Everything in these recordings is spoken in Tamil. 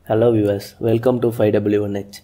Hello viewers, welcome to 5W1H.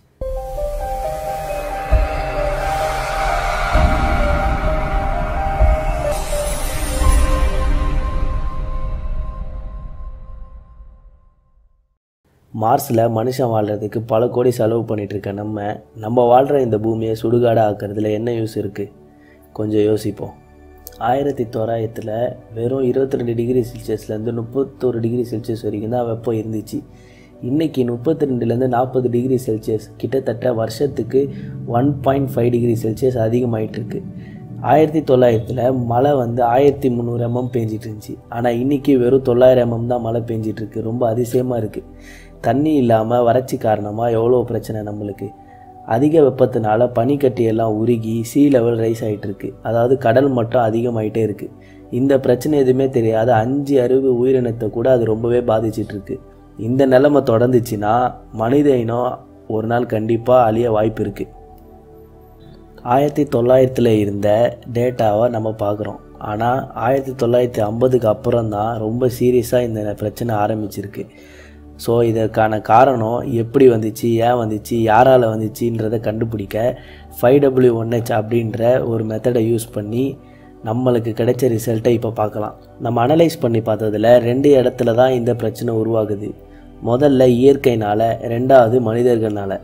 மார்ஸில் மனுஷன் வாழ்கிறதுக்கு பல கோடி செலவு பண்ணிட்டு இருக்க நம்ம நம்ம வாழ்கிற இந்த பூமியை சுடுகாடாக ஆக்கிறதுல என்ன யூஸ் இருக்குது கொஞ்சம் யோசிப்போம் ஆயிரத்தி தொள்ளாயிரத்தில் வெறும் இருபத்தி ரெண்டு டிகிரி செல்சியஸ்லேருந்து முப்பத்தோரு டிகிரி செல்சியஸ் வரைக்கும் தான் வெப்பம் இருந்துச்சு இன்றைக்கி முப்பத்தி ரெண்டுலேருந்து நாற்பது டிகிரி செல்சியஸ் கிட்டத்தட்ட வருஷத்துக்கு one point five degree Celsius அதிகமாயிட்டு இருக்கு ஆயிரத்தி தொள்ளாயிரத்தில் மழை வந்து ஆயிரத்தி முந்நூறு எம்எம் பேஞ்சிட்டு இருந்துச்சு ஆனால் இன்றைக்கி வெறும் தொள்ளாயிரம் எம்எம் தான் மழை பேஞ்சிட்டு இருக்கு ரொம்ப அதிசயமாக இருக்குது தண்ணி இல்லாமல் வறட்சி காரணமாக எவ்வளோ பிரச்சனை நம்மளுக்கு அதிக வெப்பத்தினால பனிக்கட்டி எல்லாம் உருகி சீ லெவல் ரைஸ் ஆகிட்டு இருக்கு அதாவது கடல் மட்டம் அதிகமாயிட்டே இருக்கு இந்த பிரச்சனை எதுவுமே தெரியாத அஞ்சு அறிவு உயிரினத்தை கூட அது ரொம்பவே பாதிச்சிட்டு இருக்கு இந்த நிலைமை தொடர்ந்துச்சுன்னா மனித இனம் ஒரு நாள் கண்டிப்பாக அழிய வாய்ப்பு இருக்குது ஆயிரத்தி தொள்ளாயிரத்தில் இருந்த டேட்டாவை நம்ம பார்க்குறோம் ஆனால் ஆயிரத்தி தொள்ளாயிரத்தி ஐம்பதுக்கு அப்புறம் தான் ரொம்ப சீரியஸாக இந்த பிரச்சனை ஆரம்பிச்சிருக்கு ஸோ இதற்கான காரணம் எப்படி வந்துச்சு ஏன் வந்துச்சு யாரால் வந்துச்சுன்றதை கண்டுபிடிக்க ஃபைவ் டபிள்யூ ஒன் ஹெச் அப்படின்ற ஒரு மெத்தடை யூஸ் பண்ணி நம்மளுக்கு கிடைச்ச ரிசல்ட்டை இப்போ பார்க்கலாம் நம்ம அனலைஸ் பண்ணி பார்த்ததில் ரெண்டு இடத்துல தான் இந்த பிரச்சனை உருவாகுது முதல்ல இயற்கைனால் ரெண்டாவது மனிதர்களால்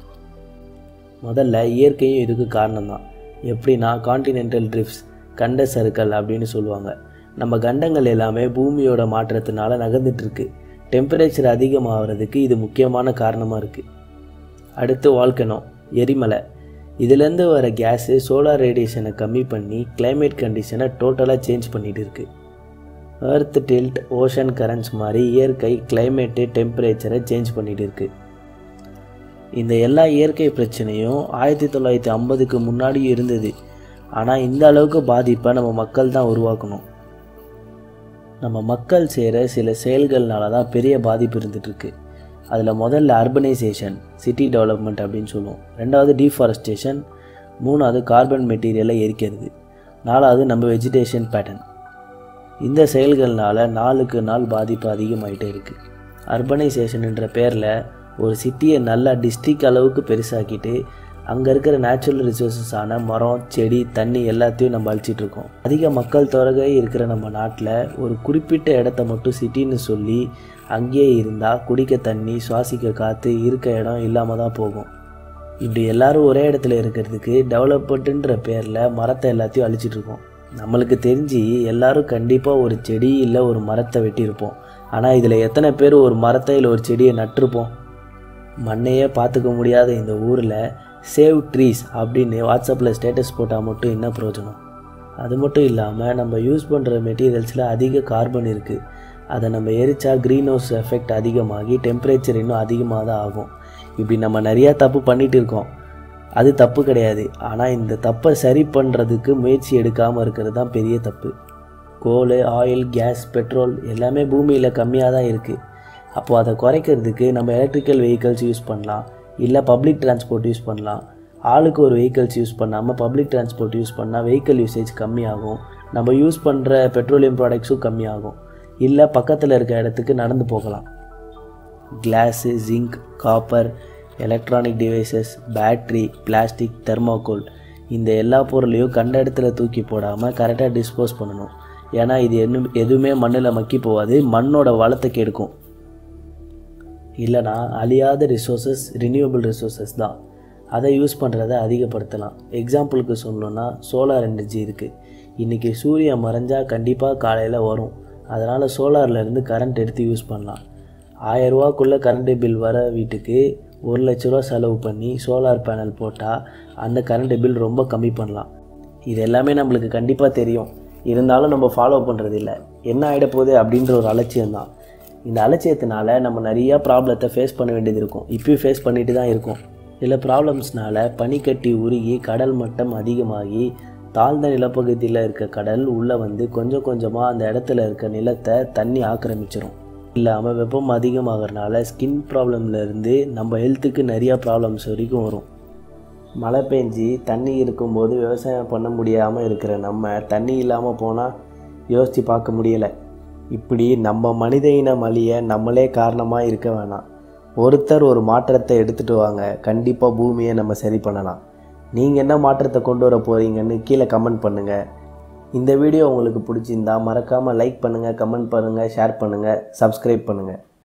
முதல்ல இயற்கையும் இதுக்கு காரணம் தான் எப்படின்னா காண்டினென்டல் ட்ரிப்ஸ் கண்ட சறுக்கல் அப்படின்னு சொல்லுவாங்க நம்ம கண்டங்கள் எல்லாமே பூமியோட மாற்றத்தினால நகர்ந்துட்டுருக்கு டெம்பரேச்சர் அதிகமாகிறதுக்கு இது முக்கியமான காரணமாக இருக்குது அடுத்து வால்கனோ எரிமலை இதுலேருந்து வர கேஸு சோலார் ரேடியேஷனை கம்மி பண்ணி கிளைமேட் கண்டிஷனை டோட்டலாக சேஞ்ச் பண்ணிகிட்டு இருக்குது எர்த் டில்ட் ஓஷன் கரண்ட்ஸ் மாதிரி இயற்கை கிளைமேட்டு டெம்பரேச்சரை சேஞ்ச் பண்ணிகிட்டு இருக்குது இந்த எல்லா இயற்கை பிரச்சனையும் ஆயிரத்தி தொள்ளாயிரத்தி ஐம்பதுக்கு முன்னாடியும் இருந்தது ஆனால் இந்த அளவுக்கு பாதிப்பை நம்ம மக்கள் தான் உருவாக்கணும் நம்ம மக்கள் செய்கிற சில செயல்கள்னால தான் பெரிய பாதிப்பு இருந்துகிட்ருக்கு அதில் முதல்ல அர்பனைசேஷன் சிட்டி டெவலப்மெண்ட் அப்படின்னு சொல்லுவோம் ரெண்டாவது டீஃபாரஸ்டேஷன் மூணாவது கார்பன் மெட்டீரியலை எரிக்கிறது நாலாவது நம்ம வெஜிடேஷன் பேட்டர்ன் இந்த செயல்கள்னால நாளுக்கு நாள் பாதிப்பு அதிகமாகிட்டே இருக்குது அர்பனைசேஷன்ன்ற பேரில் ஒரு சிட்டியை நல்லா டிஸ்ட்ரிக் அளவுக்கு பெருசாக்கிட்டு அங்கே இருக்கிற நேச்சுரல் ரிசோர்ஸஸான மரம் செடி தண்ணி எல்லாத்தையும் நம்ம அழிச்சிட்ருக்கோம் அதிக மக்கள் தொகை இருக்கிற நம்ம நாட்டில் ஒரு குறிப்பிட்ட இடத்த மட்டும் சிட்டின்னு சொல்லி அங்கேயே இருந்தால் குடிக்க தண்ணி சுவாசிக்க காற்று இருக்க இடம் இல்லாமல் தான் போகும் இப்படி எல்லாரும் ஒரே இடத்துல இருக்கிறதுக்கு டெவலப்மெண்ட்டுன்ற பேரில் மரத்தை எல்லாத்தையும் அழிச்சிட்ருக்கோம் நம்மளுக்கு தெரிஞ்சு எல்லாரும் கண்டிப்பாக ஒரு செடி இல்லை ஒரு மரத்தை வெட்டியிருப்போம் ஆனால் இதில் எத்தனை பேர் ஒரு மரத்தை இல்லை ஒரு செடியை நட்டிருப்போம் மண்ணையே பார்த்துக்க முடியாத இந்த ஊரில் சேவ் ட்ரீஸ் அப்படின்னு வாட்ஸ்அப்பில் ஸ்டேட்டஸ் போட்டால் மட்டும் என்ன பிரயோஜனம் அது மட்டும் இல்லாமல் நம்ம யூஸ் பண்ணுற மெட்டீரியல்ஸில் அதிக கார்பன் இருக்குது அதை நம்ம எரிச்சா க்ரீன் ஹவுஸ் எஃபெக்ட் அதிகமாகி டெம்பரேச்சர் இன்னும் அதிகமாக தான் ஆகும் இப்படி நம்ம நிறையா தப்பு பண்ணிகிட்டு இருக்கோம் அது தப்பு கிடையாது ஆனால் இந்த தப்பை சரி பண்ணுறதுக்கு முயற்சி எடுக்காமல் இருக்கிறது தான் பெரிய தப்பு கோல் ஆயில் கேஸ் பெட்ரோல் எல்லாமே பூமியில் கம்மியாக தான் இருக்குது அப்போது அதை குறைக்கிறதுக்கு நம்ம எலக்ட்ரிக்கல் வெஹிக்கல்ஸ் யூஸ் பண்ணலாம் இல்லை பப்ளிக் டிரான்ஸ்போர்ட் யூஸ் பண்ணலாம் ஆளுக்கு ஒரு வெஹிக்கல்ஸ் யூஸ் பண்ணாமல் பப்ளிக் டிரான்ஸ்போர்ட் யூஸ் பண்ணால் வெஹிக்கல் யூசேஜ் கம்மியாகும் நம்ம யூஸ் பண்ணுற பெட்ரோலியம் ப்ராடக்ட்ஸும் கம்மியாகும் இல்லை பக்கத்தில் இருக்க இடத்துக்கு நடந்து போகலாம் glass zinc copper electronic devices battery plastic thermocol இந்த எல்லா பொருளையும் கண்ட இடத்துல தூக்கி போடாமல் கரெக்டாக டிஸ்போஸ் பண்ணணும் ஏன்னா இது என்ன எதுவுமே மண்ணில் மக்கி போகாது மண்ணோட வளத்தை கெடுக்கும் இல்லைனா அழியாத ரிசோர்ஸஸ் ரினியூவபிள் ரிசோர்ஸஸ் தான் அதை யூஸ் பண்ணுறத அதிகப்படுத்தலாம் எக்ஸாம்பிளுக்கு சொல்லணுன்னா சோலார் எனர்ஜி இருக்குது இன்றைக்கி சூரியன் மறைஞ்சால் கண்டிப்பாக காலையில் வரும் அதனால் சோலார்லேருந்து கரண்ட் எடுத்து யூஸ் பண்ணலாம் ஆயரூவாக்குள்ளே கரண்ட்டு பில் வர வீட்டுக்கு ஒரு லட்ச ரூபா செலவு பண்ணி சோலார் பேனல் போட்டால் அந்த கரண்ட்டு பில் ரொம்ப கம்மி பண்ணலாம் இது எல்லாமே நம்மளுக்கு கண்டிப்பாக தெரியும் இருந்தாலும் நம்ம ஃபாலோ பண்ணுறது இல்லை என்ன ஆகிட போகுது அப்படின்ற ஒரு அலட்சியம் தான் இந்த அலட்சியத்தினால நம்ம நிறையா ப்ராப்ளத்தை ஃபேஸ் பண்ண வேண்டியது இருக்கும் இப்பயும் ஃபேஸ் பண்ணிட்டு தான் இருக்கோம் சில ப்ராப்ளம்ஸ்னால பனிக்கட்டி உருகி கடல் மட்டம் அதிகமாகி தாழ்ந்த நிலப்பகுதியில் இருக்க கடல் உள்ளே வந்து கொஞ்சம் கொஞ்சமாக அந்த இடத்துல இருக்க நிலத்தை தண்ணி ஆக்கிரமிச்சிரும் இல்லாமல் வெப்பம் அதிகமாகறனால ஸ்கின் ப்ராப்ளம்லேருந்து நம்ம ஹெல்த்துக்கு நிறையா ப்ராப்ளம்ஸ் வரைக்கும் வரும் மழை பெஞ்சி தண்ணி இருக்கும்போது விவசாயம் பண்ண முடியாமல் இருக்கிற நம்ம தண்ணி இல்லாமல் போனால் யோசித்து பார்க்க முடியலை இப்படி நம்ம மனித இனம் அழிய நம்மளே காரணமாக இருக்க வேணாம் ஒருத்தர் ஒரு மாற்றத்தை எடுத்துகிட்டு வாங்க கண்டிப்பாக பூமியை நம்ம சரி பண்ணலாம் நீங்கள் என்ன மாற்றத்தை கொண்டு வர போகிறீங்கன்னு கீழே கமெண்ட் பண்ணுங்கள் இந்த வீடியோ உங்களுக்கு பிடிச்சிருந்தா மறக்காமல் லைக் பண்ணுங்கள் கமெண்ட் பண்ணுங்கள் ஷேர் பண்ணுங்கள் சப்ஸ்கிரைப் பண்ணுங்கள்